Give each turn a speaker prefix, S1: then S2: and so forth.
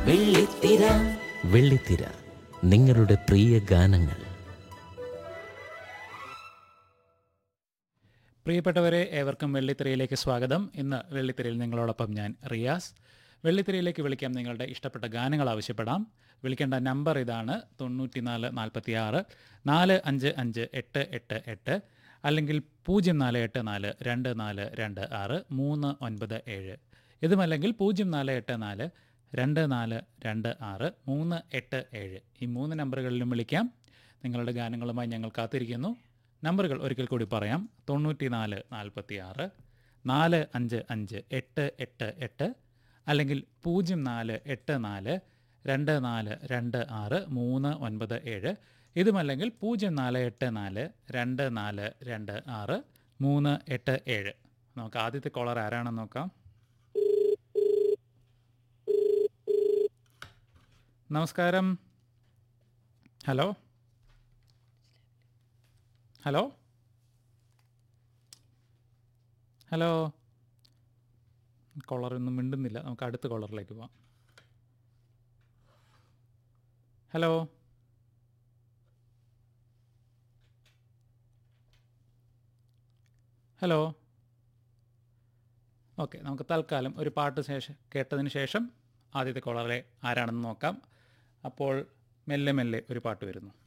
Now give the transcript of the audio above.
S1: വെള്ളിത്തിര
S2: വെള്ളിത്തിര നിങ്ങളുടെ പ്രിയ ഗാനങ്ങൾ
S3: പ്രിയപ്പെട്ടവരെ ഏവർക്കും വെള്ളിത്തിരയിലേക്ക് സ്വാഗതം ഇന്ന് വെള്ളിത്തിരയിൽ നിങ്ങളോടൊപ്പം ഞാൻ റിയാസ് വെള്ളിത്തിരയിലേക്ക് വിളിക്കാം നിങ്ങളുടെ ഇഷ്ടപ്പെട്ട ഗാനങ്ങൾ ആവശ്യപ്പെടാം വിളിക്കേണ്ട നമ്പർ ഇതാണ് തൊണ്ണൂറ്റിനാല് നാൽപ്പത്തി ആറ് നാല് അഞ്ച് അഞ്ച് എട്ട് എട്ട് എട്ട് അല്ലെങ്കിൽ പൂജ്യം നാല് എട്ട് നാല് രണ്ട് നാല് രണ്ട് ആറ് മൂന്ന് ഒൻപത് ഏഴ് ഇതുമല്ലെങ്കിൽ പൂജ്യം നാല് എട്ട് നാല് രണ്ട് നാല് രണ്ട് ആറ് മൂന്ന് എട്ട് ഏഴ് ഈ മൂന്ന് നമ്പറുകളിലും വിളിക്കാം നിങ്ങളുടെ ഗാനങ്ങളുമായി ഞങ്ങൾ കാത്തിരിക്കുന്നു നമ്പറുകൾ ഒരിക്കൽ കൂടി പറയാം തൊണ്ണൂറ്റി നാല് നാൽപ്പത്തി ആറ് നാല് അഞ്ച് അഞ്ച് എട്ട് എട്ട് എട്ട് അല്ലെങ്കിൽ പൂജ്യം നാല് എട്ട് നാല് രണ്ട് നാല് രണ്ട് ആറ് മൂന്ന് ഒൻപത് ഏഴ് ഇതുമല്ലെങ്കിൽ പൂജ്യം നാല് എട്ട് നാല് രണ്ട് നാല് രണ്ട് ആറ് മൂന്ന് എട്ട് ഏഴ് നമുക്ക് ആദ്യത്തെ കോളർ ആരാണെന്ന് നോക്കാം നമസ്കാരം ഹലോ ഹലോ ഹലോ കോളറൊന്നും മിണ്ടുന്നില്ല നമുക്ക് അടുത്ത കോളറിലേക്ക് പോവാം ഹലോ ഹലോ ഓക്കെ നമുക്ക് തൽക്കാലം ഒരു പാട്ട് ശേഷം കേട്ടതിന് ശേഷം ആദ്യത്തെ കോളറെ ആരാണെന്ന് നോക്കാം അപ്പോൾ മെല്ലെ മെല്ലെ ഒരു പാട്ട് വരുന്നു